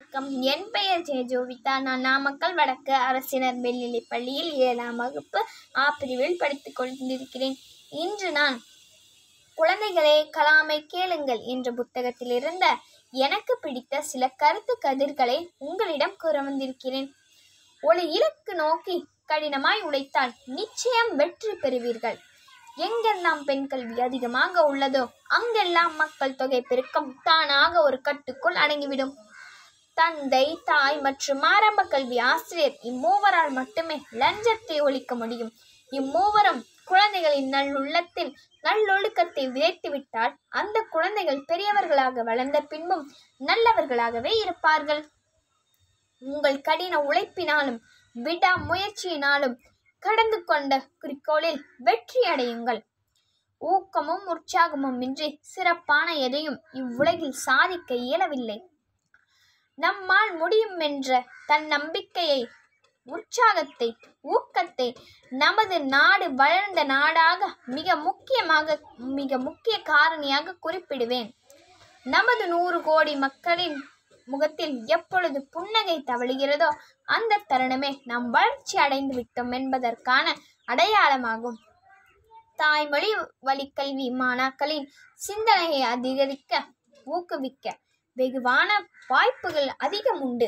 வணக்கம் என் பெயர் ஜெயஜோவிதா நான் நாமக்கல் வடக்கு அரசினர் மேல்நிலைப் பள்ளியில் ஏழாம் வகுப்பு ஆ பிரிவில் படித்துக் கொண்டிருக்கிறேன் இன்று நான் குழந்தைகளே கலாமை கேளுங்கள் என்ற புத்தகத்தில் இருந்த எனக்கு பிடித்த சில கருத்து கதிர்களை உங்களிடம் கூற வந்திருக்கிறேன் ஒரு இலக்கு நோக்கி கடினமாய் உழைத்தால் நிச்சயம் வெற்றி பெறுவீர்கள் எங்கெல்லாம் பெண் கல்வி அதிகமாக உள்ளதோ அங்கெல்லாம் மக்கள் தொகை பெருக்கம் தானாக ஒரு கட்டுக்குள் அடங்கிவிடும் தந்தை தாய் மற்றும் ஆரம்ப கல்வி ஆசிரியர் இம்மூவரால் மட்டுமே லஞ்சத்தை ஒழிக்க முடியும் இம்மூவரும் குழந்தைகளின் நல்லுள்ளத்தில் நல்லொழுக்கத்தை விதைத்துவிட்டால் அந்த குழந்தைகள் பெரியவர்களாக வளர்ந்த பின்பும் நல்லவர்களாகவே இருப்பார்கள் உங்கள் கடின உழைப்பினாலும் விடா முயற்சியினாலும் கடந்து கொண்ட குறிக்கோளில் வெற்றி அடையுங்கள் ஊக்கமும் உற்சாகமும் இன்றி சிறப்பான எதையும் இவ்வுலகில் சாதிக்க இயலவில்லை நம்மால் முடியும் என்ற தன் நம்பிக்கையை உற்சாகத்தை ஊக்கத்தை நமது நாடு வளர்ந்த நாடாக மிக முக்கியமாக மிக முக்கிய காரணியாக குறிப்பிடுவேன் நமது நூறு கோடி மக்களின் முகத்தில் எப்பொழுது புன்னகை தவழுகிறதோ அந்த தருணமே நாம் வளர்ச்சி அடைந்து விட்டோம் என்பதற்கான அடையாளமாகும் தாய்மொழி வழிக்கல்வி மாணாக்களின் சிந்தனையை அதிகரிக்க ஊக்குவிக்க வெகுவான வாய்ப்புகள் அதிகம் உண்டு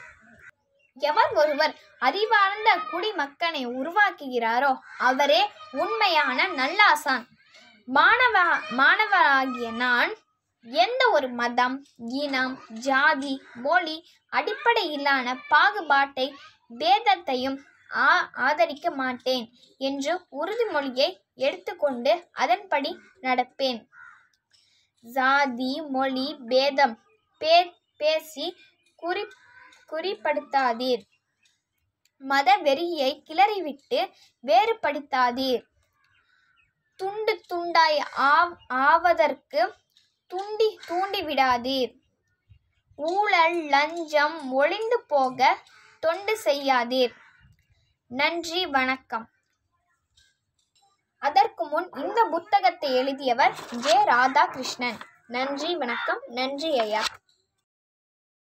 எவர் ஒருவர் அறிவார்ந்த குடிமக்கனை உருவாக்குகிறாரோ அவரே உண்மையான நல்லாசான் மாணவ மாணவராகிய நான் எந்த ஒரு மதம் இனம் ஜாதி மொழி அடிப்படையிலான பாகுபாட்டை பேதத்தையும் ஆ ஆதரிக்க மாட்டேன் என்று உறுதிமொழியை எடுத்துக்கொண்டு அதன்படி நடப்பேன் ஜாதி மொழி பேதம் பே பேசி குறி குறிப்படுத்தாதீர் மத வெறியை கிளறிவிட்டு வேறுபடுத்தாதீர் துண்டு துண்டாய் ஆவ் ஆவதற்கு துண்டி தூண்டிவிடாதீர் ஊழல் லஞ்சம் ஒளிந்து போக தொண்டு செய்யாதீர் நன்றி வணக்கம் அதற்கு முன் இந்த புத்தகத்தை எழுதியவர் ஜே ராதாகிருஷ்ணன் நன்றி வணக்கம் நன்றி ஐயா